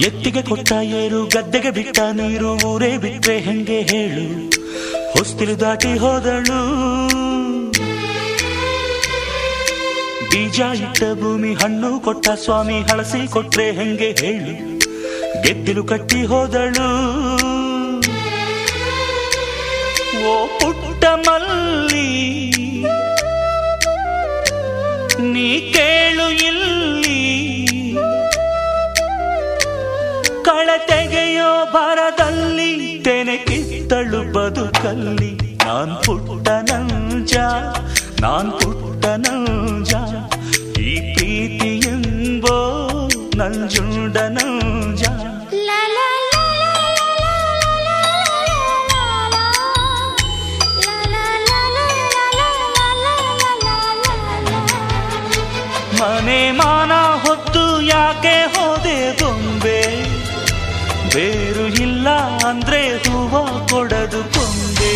ಎತ್ತಿಗೆ ಕೊಟ್ಟ ಏರು ಗದ್ದೆಗೆ ಬಿಟ್ಟ ನೀರು ಊರೇ ಬಿಟ್ರೆ ಹೆಂಗೆ ಹೇಳು ಹೊಸ್ತಿಲು ದಾಟಿ ಹೋದಳು ಬೀಜ ಇಟ್ಟ ಭೂಮಿ ಹಣ್ಣು ಕೊಟ್ಟ ಸ್ವಾಮಿ ಹಳಸಿ ಕೊಟ್ರೆ ಹೆಂಗೆ ಹೇಳು ಗೆದ್ದಿಲು ಕಟ್ಟಿ ಹೋದಳು ಓ ಪುಟ್ಟ ಮಲ್ಲಿ ನೀ ಕೇಳು ಇಲ್ಲಿ ಕಳತೆಗೆಯೋ ಭರದಲ್ಲಿ ತೆನೆ ಕಿತ್ತಳು ಬದುಕಲ್ಲಿ ನಾನ್ ಪುಟ್ಟ ನಂಜ ನಾನ್ ಪುಟ್ಟ ನಂಜ ಈ ಪ್ರೀತಿ ಎಂಬೋ Nanjunda ನಂಜ La la la la la la la la la la ಮನೆ ಮಾನ ಹೊತ್ತು ಯಾಕೆ ಹೋದೆ ಬೊಂಬೆ ಬೇರು ಇಲ್ಲ ಅಂದ್ರೆ ಹೂವ ಕೊಡದು ಕೊಂಬೆ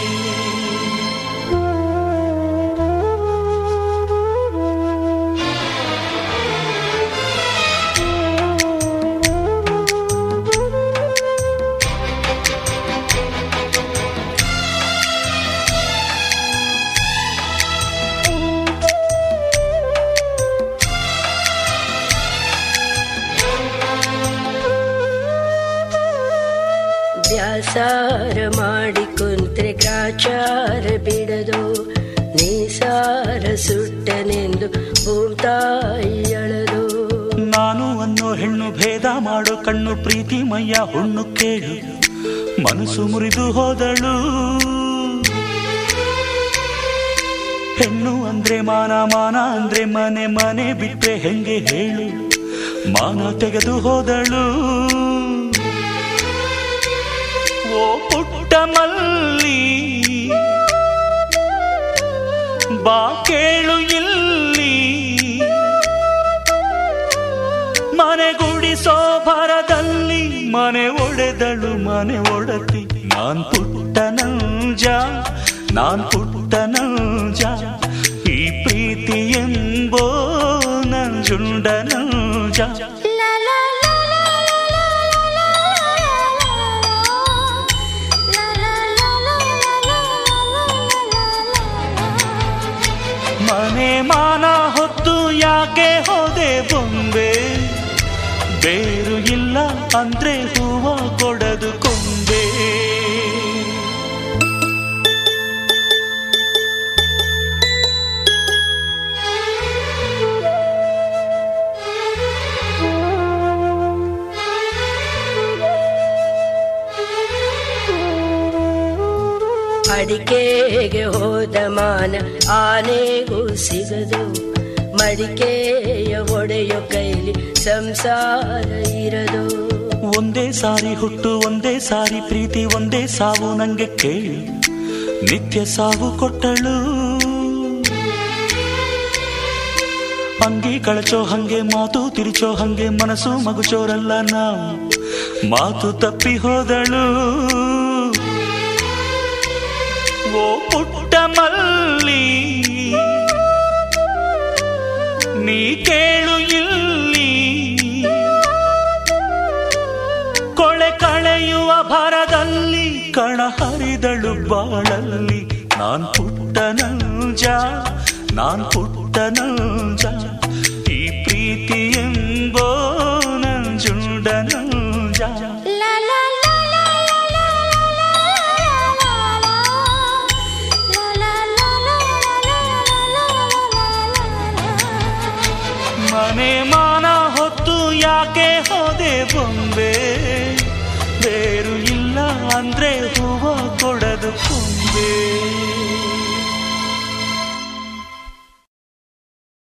ವ್ಯಾಸಾರ ಮಾಡಿ ಕುಂತ್ರೆ ಗ್ರಾಚಾರ ಬಿಡದು ನೀಸಾರ ಸುಟ್ಟನೆಂದು ಭೂತಾಯಿ ಅಳದು ನಾನು ಅನ್ನೋ ಹೆಣ್ಣು ಭೇದ ಮಾಡೋ ಕಣ್ಣು ಪ್ರೀತಿ ಮೈಯ ಹುಣ್ಣು ಕೇಳು ಮನಸ್ಸು ಮುರಿದು ಹೋದಳು ಹೆಣ್ಣು ಅಂದ್ರೆ ಮಾನ ಮಾನ ಅಂದ್ರೆ ಮನೆ ಮನೆ ಬಿಟ್ರೆ ಹೆಂಗೆ ಹೇಳು ಮಾನ ತೆಗೆದು ಹೋದಳು ಓ ಪುಟ್ಟ ಮಲ್ಲಿ ಬಾ ಕೇಳು ಇಲ್ಲಿ ಮನೆ ಗುಡಿಸೋ ಭರದಲ್ಲಿ ಮನೆ ಒಡೆದಳು ಮನೆ ಒಡತಿ ನಾನ್ ಪುಟ್ಟ ನಂಜ ನಾನ್ ಪುಟ್ಟ ನಂಜ ಈ ಪ್ರೀತಿ ಎಂಬೋ Nanjunda ನಂಜ la la la la ಮನೆ ಮಾನ ಹೊತ್ತು ಯಾಕೆ ಹೋದೆ ಬೊಂಬೆ ಬೇರು ಇಲ್ಲ ಅಂದ್ರೆ ಹೂವ ಕೊಡದು ಕೊಂಬೆ ಅಡಿಕೆಗೆ ಹೋದ ಮಾನ ಆನೆಗೂ ಸಿಗದು ಮಡಿಕೆಯ ಒಡೆಯೋ ಕೈಲಿ ಸಂಸಾರ ಇರದು ಒಂದೇ ಸಾರಿ ಹುಟ್ಟು ಒಂದೇ ಸಾರಿ ಪ್ರೀತಿ ಒಂದೇ ಸಾವು ನಂಗೆ ಕೇಳಿ ನಿತ್ಯ ಸಾವು ಕೊಟ್ಟಳು ಅಂಗಿ ಕಳಚೋ ಹಂಗೆ ಮಾತು ತಿರುಚೋ ಹಂಗೆ ಮನಸ್ಸು ಮಗುಚೋರಲ್ಲ ನಾವು ಮಾತು ತಪ್ಪಿ ಹೋದಳು ಓ ಪುಟ್ಟ ಮಲ್ಲಿ ನೀ ಕೇಳು ಇಲ್ಲಿ ಕೊಳೆ ಕಳೆಯುವ ಭರದಲ್ಲಿ ಕಣ ಹರಿದಳು ಬಾಳಲ್ಲಿ ನಾನ್ ಪುಟ್ಟ ನಂಜ ನಾನ್ ಪುಟ್ಟ ನಂಜ ಈ ಪ್ರೀತಿ ಎಂಬೋ ನಂಜುಂಡ ನಂಜ ಮನೆ ಮಾನ ಹೊತ್ತು ಯಾಕೆ ಹೋದೆ ಬೊಂಬೆ ಬೇರು ಇಲ್ಲ ಅಂದ್ರೆ ಹೂವ